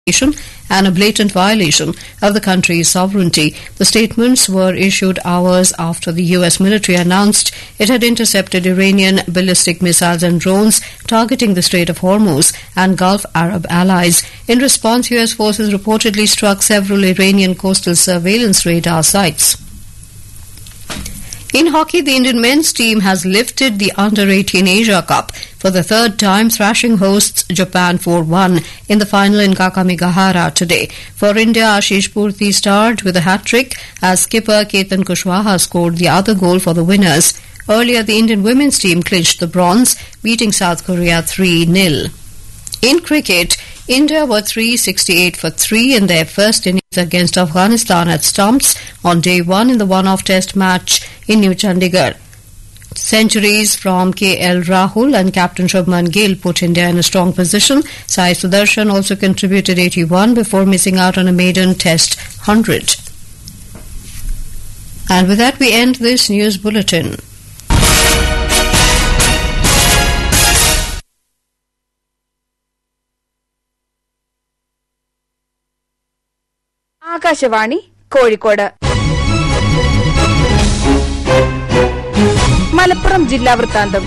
and a blatant violation of the country's sovereignty. The statements were issued hours after the U.S. military announced it had intercepted Iranian ballistic missiles and drones targeting the Strait of Hormuz and Gulf Arab allies. In response, U.S. forces reportedly struck several Iranian coastal surveillance radar sites. In hockey, the Indian men's team has lifted the Under 18 Asia Cup for the third time, thrashing hosts Japan 4 1 in the final in Kakamigahara today. For India, Ashish Purti starred with a hat trick as skipper Ketan Kushwaha scored the other goal for the winners. Earlier, the Indian women's team clinched the bronze, beating South Korea 3 0. In cricket, India were 368 for 3 in their first innings against Afghanistan at Stumps on day 1 in the one-off test match in New Chandigarh. Centuries from KL Rahul and Captain Shubman Gill put India in a strong position. Sai Sudarshan also contributed 81 before missing out on a maiden test 100. And with that we end this news bulletin. Akashvani Kozhikode Malappuram ജില്ലാ വൃത്താന്തം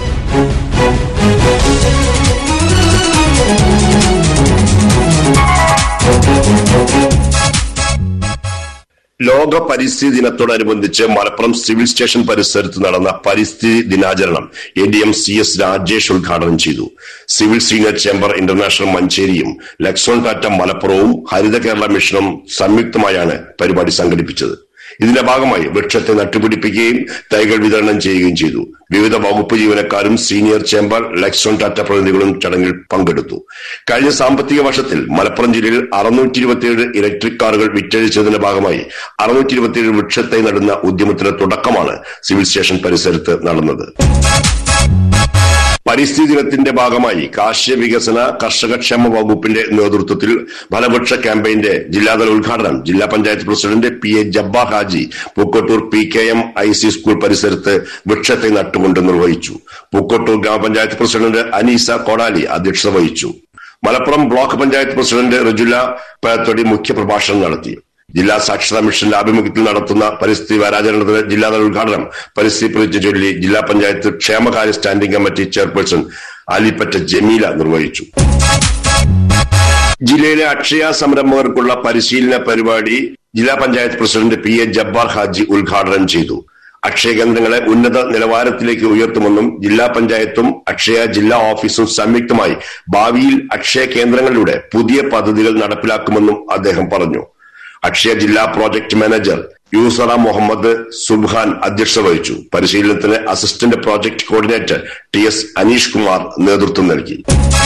ലോക പരിസ്ഥിതി ദിനത്തോടനുബന്ധിച്ച് Malappuram civil station പരിസരത്ത് നടന്ന പരിസ്ഥിതി ദിനാചരണം A D M C S Rajesh ഉദ്ഘാടനം ചെയ്തു സിവിൽ സീനിയർ ചേംബർ ഇന്റർനാഷണൽ മഞ്ചേരിയും ലക്സോൺ ടാറ്റ മലപ്പുറവും ഹരിത കേരള മിഷനും സംയുക്തമായാണ് പരിപാടി സംഘടിപ്പിച്ചത് ഇതിന്റെ ഭാഗമായി വൃക്ഷത്തെ നട്ടുപിടിപ്പിക്കുകയും തൈകൾ വിതരണം ചെയ്യുകയും ചെയ്തു വിവിധ വകുപ്പ് ജീവനക്കാരും സീനിയർ ചേംബർ ലക്സോൺ ടാറ്റ പ്രതിനിധികളും ചടങ്ങിൽ പങ്കെടുത്തു കഴിഞ്ഞ സാമ്പത്തിക വർഷത്തിൽ മലപ്പുറം ജില്ലയിൽ അറുന്നൂറ്റി ഇരുപത്തിയേഴ് ഇലക്ട്രിക് കാറുകൾ വിറ്റഴിച്ചതിന്റെ ഭാഗമായി അറുന്നൂറ്റി ഇരുപത്തിയേഴ് വൃക്ഷത്തൈ നടുന്ന ഉദ്യമത്തിന്റെ തുടക്കമാണ് സിവിൽ സ്റ്റേഷൻ പരിസരത്ത് നടന്നത് പരിസ്ഥിതി ദിനത്തിന്റെ ഭാഗമായി കാർഷിക വികസന കർഷകക്ഷേമ വകുപ്പിന്റെ നേതൃത്വത്തിൽ ഫലവൃക്ഷ ക്യാമ്പയിന്റെ ജില്ലാതല ഉദ്ഘാടനം ജില്ലാ panchayat president P A Jabba Haji Pookkottur P K M I C school പരിസരത്ത് വൃക്ഷത്തെ നട്ടുകൊണ്ട് നിർവഹിച്ചു പൂക്കോട്ടൂർ ഗ്രാമപഞ്ചായത്ത് പ്രസിഡന്റ് അനീസ കോടാലി അധ്യക്ഷത വഹിച്ചു മലപ്പുറം ബ്ലോക്ക് പഞ്ചായത്ത് പ്രസിഡന്റ് റജുല പേത്തൊടി മുഖ്യപ്രഭാഷണം നടത്തി ജില്ലാ സാക്ഷരതാ മിഷന്റെ ആഭിമുഖ്യത്തിൽ നടത്തുന്ന പരിസ്ഥിതി വാരാചരണത്തിന് ജില്ലാതല ഉദ്ഘാടനം പരിസ്ഥിതി പ്രതിജ്ഞ ചൊല്ലി ജില്ലാ പഞ്ചായത്ത് ക്ഷേമകാര്യ standing committee chairperson Alippatta Jameela നിർവഹിച്ചു ജില്ലയിലെ അക്ഷയ സംരംഭകർക്കുള്ള പരിശീലന പരിപാടി ജില്ലാ panchayat president P A Jabbar Haji ഉദ്ഘാടനം ചെയ്തു അക്ഷയ കേന്ദ്രങ്ങളെ ഉന്നത നിലവാരത്തിലേക്ക് ഉയർത്തുമെന്നും ജില്ലാ പഞ്ചായത്തും അക്ഷയ ജില്ലാ ഓഫീസും സംയുക്തമായി ഭാവിയിൽ അക്ഷയ കേന്ദ്രങ്ങളിലൂടെ പുതിയ പദ്ധതികൾ നടപ്പിലാക്കുമെന്നും അദ്ദേഹം പറഞ്ഞു അക്ഷയ ജില്ലാ പ്രോജക്ട് മാനേജർ യൂസറ മുഹമ്മദ് സുബ്ഹാൻ അധ്യക്ഷത വഹിച്ചു പരിശീലനത്തിന് assistant project coordinator T S Aneesh Kumar നേതൃത്വം നൽകി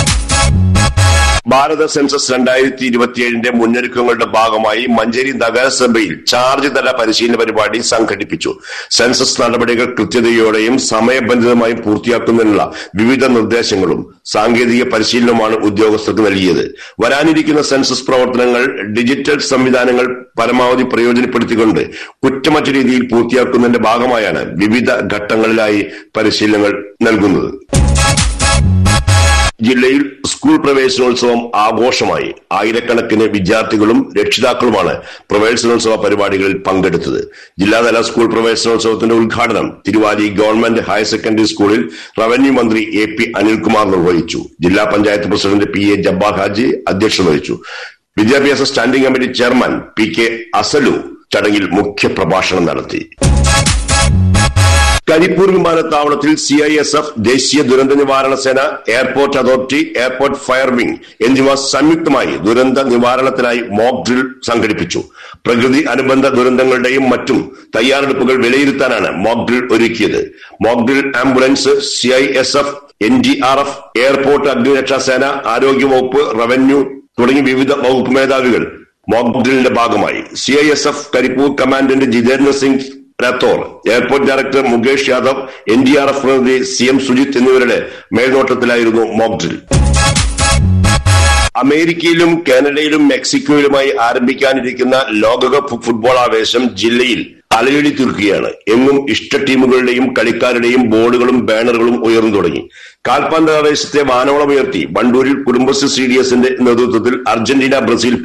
ഭാരത സെൻസസ് രണ്ടായിരത്തി ഇരുപത്തിയേഴിന്റെ മുന്നൊരുക്കങ്ങളുടെ ഭാഗമായി മഞ്ചേരി നഗരസഭയിൽ ചാർജ് തല പരിശീലന പരിപാടി സംഘടിപ്പിച്ചു സെൻസസ് നടപടികൾ കൃത്യതയോടെയും സമയബന്ധിതമായും പൂർത്തിയാക്കുന്നതിനുള്ള വിവിധ നിർദ്ദേശങ്ങളും സാങ്കേതിക പരിശീലനവുമാണ് ഉദ്യോഗസ്ഥർക്ക് നൽകിയത് വരാനിരിക്കുന്ന സെൻസസ് പ്രവർത്തനങ്ങൾ ഡിജിറ്റൽ സംവിധാനങ്ങൾ പരമാവധി പ്രയോജനപ്പെടുത്തിക്കൊണ്ട് കുറ്റമറ്റ രീതിയിൽ പൂർത്തിയാക്കുന്നതിന്റെ ഭാഗമായാണ് വിവിധ ഘട്ടങ്ങളിലായി പരിശീലനങ്ങൾ നൽകുന്നത് ജില്ലയിൽ സ്കൂൾ പ്രവേശനോത്സവം ആഘോഷമായി ആയിരക്കണക്കിന് വിദ്യാർത്ഥികളും രക്ഷിതാക്കളുമാണ് പ്രവേശനോത്സവ പരിപാടികളിൽ പങ്കെടുത്തത് ജില്ലാതല സ്കൂൾ പ്രവേശനോത്സവത്തിന്റെ ഉദ്ഘാടനം തിരുവാലി ഗവൺമെന്റ് ഹയർ സെക്കൻഡറി സ്കൂളിൽ റവന്യൂ മന്ത്രി എ പി അനിൽകുമാർ നിർവഹിച്ചു ജില്ലാ panchayat president P A Jabbar Haji അധ്യക്ഷത വഹിച്ചു വിദ്യാഭ്യാസ standing committee chairman P K Asalu ചടങ്ങിൽ മുഖ്യപ്രഭാഷണം നടത്തി കരിപ്പൂർ വിമാനത്താവളത്തിൽ സി ഐ എസ് എഫ് ദേശീയ ദുരന്ത നിവാരണ സേന airport authority airport fire wing എന്നിവ സംയുക്തമായി ദുരന്ത നിവാരണത്തിനായി മോക്ക് ഡ്രിൽ സംഘടിപ്പിച്ചു പ്രകൃതി അനുബന്ധ ദുരന്തങ്ങളുടെയും മറ്റും തയ്യാറെടുപ്പുകൾ വിലയിരുത്താനാണ് മോക്ക് ഡ്രിൽ ഒരുക്കിയത് mock drill ambulance C I S F N D R F airport അഗ്നിരക്ഷാ സേന ആരോഗ്യവകുപ്പ് റവന്യൂ തുടങ്ങി വിവിധ വകുപ്പ് മേധാവികൾ മോക്ക് ഡ്രില്ലിന്റെ ഭാഗമായി C I S F Karipur commandant Jitendra Singh Rathore airport director Mukesh Yadav N D R F പ്രതിനിധി സി എം സുജിത് എന്നിവരുടെ മേൽനോട്ടത്തിലായിരുന്നു മോക്ക് ഡ്രിൽ അമേരിക്കയിലും കാനഡയിലും മെക്സിക്കോയിലുമായി ആരംഭിക്കാനിരിക്കുന്ന ലോകകപ്പ് ഫുട്ബോൾ ആവേശം ജില്ലയിൽ അലയൊലി തീർക്കുകയാണ് എങ്ങും ഇഷ്ട ടീമുകളുടെയും കളിക്കാരുടെയും ബോർഡുകളും ബാനറുകളും ഉയർന്നു തുടങ്ങി കാൽപന്ത് ആവേശത്തെ വാനോളം ഉയർത്തി വണ്ടൂരിൽ കുടുംബശ്രീ സി ഡി എസിന്റെ നേതൃത്വത്തിൽ അർജന്റീന ബ്രസീൽ